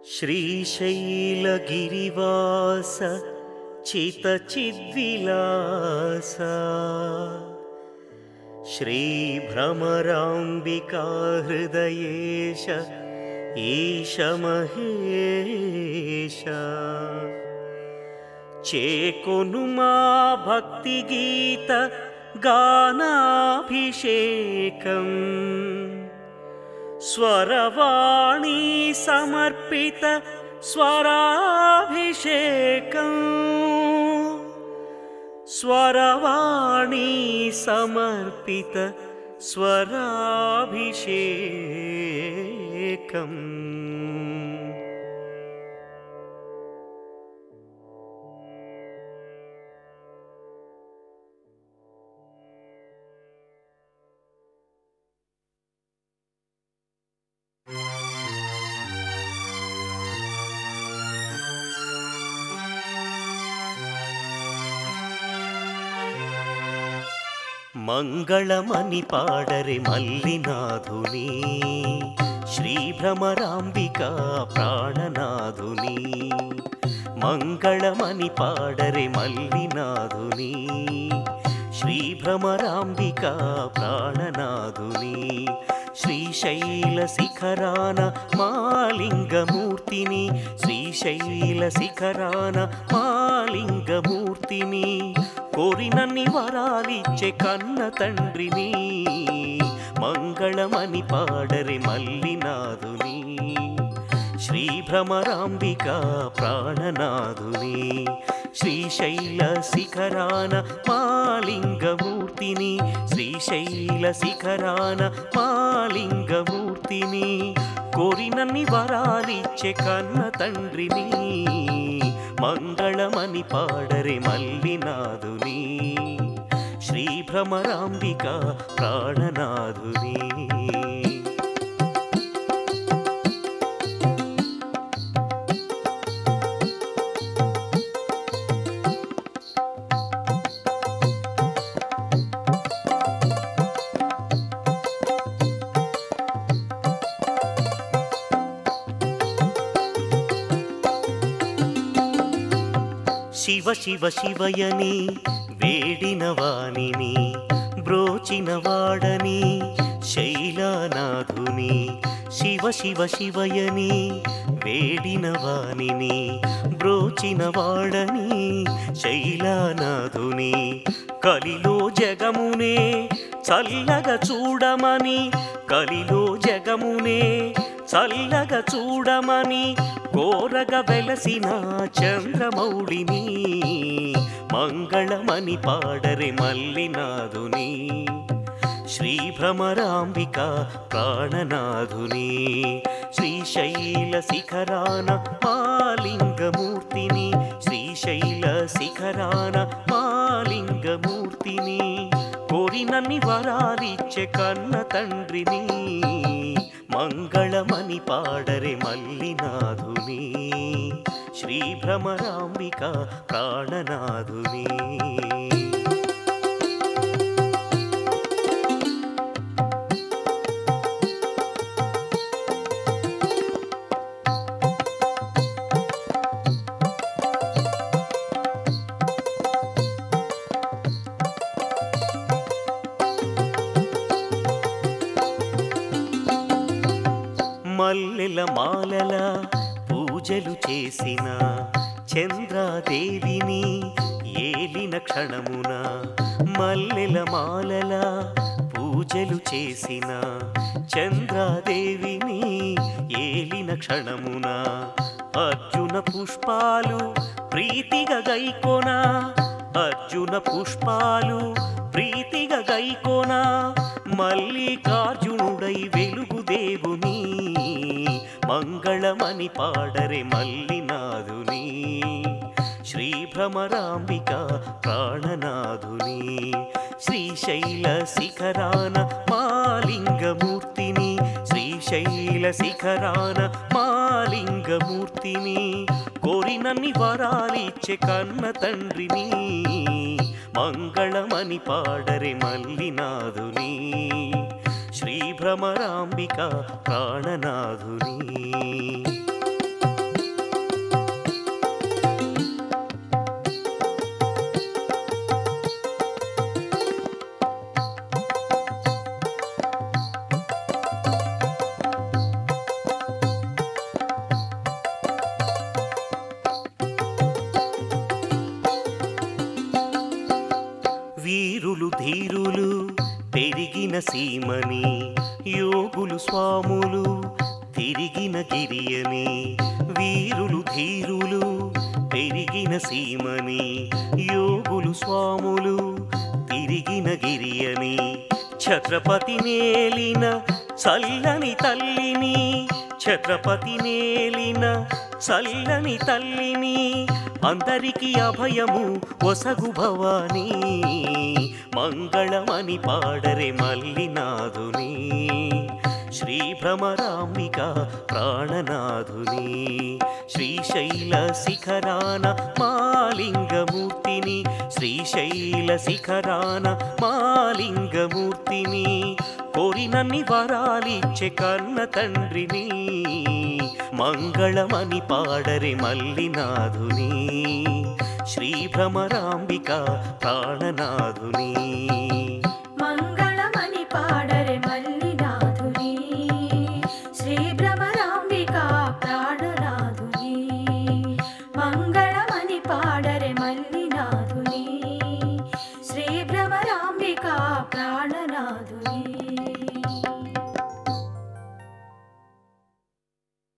श्रीशैलगिरिवास चितचिद्विलास श्रीभ्रमराम्बिका हृदयेश ईश महेश చేకొనుమా భక్తి గీత గానాభిషేకం స్వరవాణి సమర్పిత స్వరాభిషేకం స్వరవాణి సమర్పిత స్వరాభిషేకం మంగళమని పాడరే మల్లినాథుని శ్రీభ్రమరాంబిక ప్రాణనాథుని మంగళమని పాడరే మల్లినాథుని శ్రీభ్రమరాంబిక ప్రాణనాథుని శ్రీశైల శిఖరాన మాలింగమూర్తిని శ్రీశైల శిఖరాన మాలింగమూర్తిని కోరినన్ని వరాలిచ్చే కన్న తండ్రిని మంగళమని పాడరే మల్లినాథుని శ్రీభ్రమరాంబిక ప్రాణనాథుని శ్రీశైల శిఖరాన మాలింగమూర్తిని శ్రీశైల శిఖరాన మాలింగమూర్తిని కోరినన్ని వరాలిచ్చే కన్న తండ్రిని మంగళమని పాడరే మల్లినాథుని శ్రీభ్రమరాంబిక ప్రాణనాథుని శివ శివ శివయని వేడిన వాణిని బ్రోచిన వాడని శైలానాథుని శివ శివ శివయని వేడిన వాణిని బ్రోచిన వాడని శైలానాథుని కలిలో జగమునే చల్లగా చూడమని కలిలో జగమునే చల్లగా చూడమని కోరగ వెలసిన చంద్రమౌళిని మంగళమని పాడరే మల్లినాథుని శ్రీభ్రమరాంబిక ప్రాణనాథుని శ్రీశైల శిఖరాన మాలింగమూర్తిని శ్రీశైల శిఖరాన మాలింగమూర్తిని కోరినన్ని వరాలిచ్చే కన్న తండ్రిని మంగళమని పాడరే మల్లినాథుని శ్రీభ్రమరాంబిక ప్రాణనాథుని మల్లెల మాలల పూజలు చేసిన చంద్రాదేవిని ఏలిన క్షణమున మల్లెల మాలల పూజలు చేసిన చంద్రాదేవిని ఏలిన క్షణమున అర్జున పుష్పాలు ప్రీతిగా గైకోన అర్జున పుష్పాలు ప్రీతిగా గైకోన మల్లికార్జునుడై వెలుగు దేవుని మంగళమని పాడరే మల్లినాథుని శ్రీభ్రమరాంబిక ప్రాణనాథుని శ్రీశైల శిఖరాన మాలింగమూర్తిని శ్రీశైల శిఖరాన మాలింగమూర్తిని కోరినన్ని వరాలిచ్చే కన్న తండ్రిని మంగళమని పాడరే మల్లినాథుని శ్రీభ్రమరాంబిక ప్రాణనాథుని తిరిగిన సీమని యోగులు స్వాములు తిరిగిన గిరియని వీరులు ధీరులు పెరిగిన సీమని యోగులు స్వాములు తిరిగిన గిరియని ఛత్రపతి నేలిన చల్లని తల్లిని ఛత్రపతి నేలిన చల్లని తల్లిని అందరికీ అభయము ఒసగు భవానీ మంగళమని పాడరే మల్లినాథుని శ్రీ భ్రమరాంబిక ప్రాణనాథుని శ్రీశైల శిఖరాన మాలింగమూర్తిని శ్రీశైల శిఖరాన మాలింగమూర్తిని కోరినన్ని వరాలిచ్చే కన్న తండ్రిని మంగళమని పాడరే మల్లినాథుని శ్రీ భ్రమరాంబిక ప్రాణనాథుని